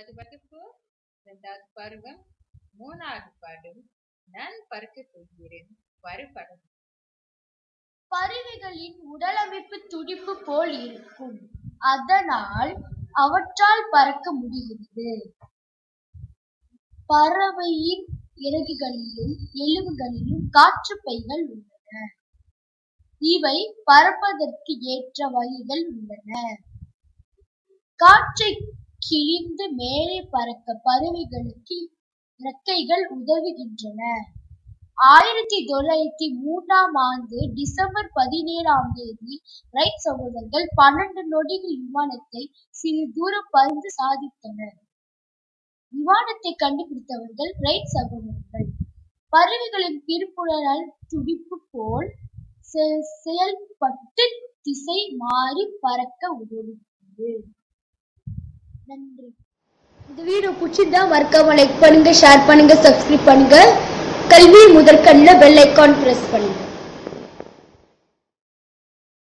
ஐந்தாவது வகுப்பு இரண்டாவது பருவம் மூணாவது பாடம் நான் பறக்கப் போகிறேன் வரைபடம் பறவைகளின் உடலமைப்பு துடிப்பு போல் இருக்கும் அதனால் அவற்றால் பறக்க முடிகிறது பறவையின் இறகுகளிலும் எலும்புகளிலும் காற்றுப் பைகள் உள்ளன இவை பறப்பதற்கு ஏற்ற வழிகள் உள்ளன காற்றை கிழிந்து மேலே பறக்க பறவைகளுக்கு இறக்கைகள் உதவுகின்றன ஆயிரத்தி தொள்ளாயிரத்தி மூன்றாம் ஆண்டு டிசம்பர் பதினேழாம் தேதி ரைட் சகோதரர்கள் பன்னெண்டு நொடிகள் விமானத்தை சிறு தூரம் பறந்து சாதித்தனர் விமானத்தை கண்டுபிடித்தவர்கள் ரைட் சகோதரர்கள் பறவைகளின் திருப்புழல் துடிப்பு போல் செ- செயல்பட்டு திசை மாறி பறக்க உதவுகிறது நன்றி இந்த வீடியோ பிடிச்சிருந்தா மறக்காம லைக் பண்ணுங்க ஷேர் பண்ணுங்க சப்ஸ்கிரைப் பண்ணுங்க கல்வி முதற்கண்ணில் பெல் ஐக்கான் பிரஸ் பண்ணுங்க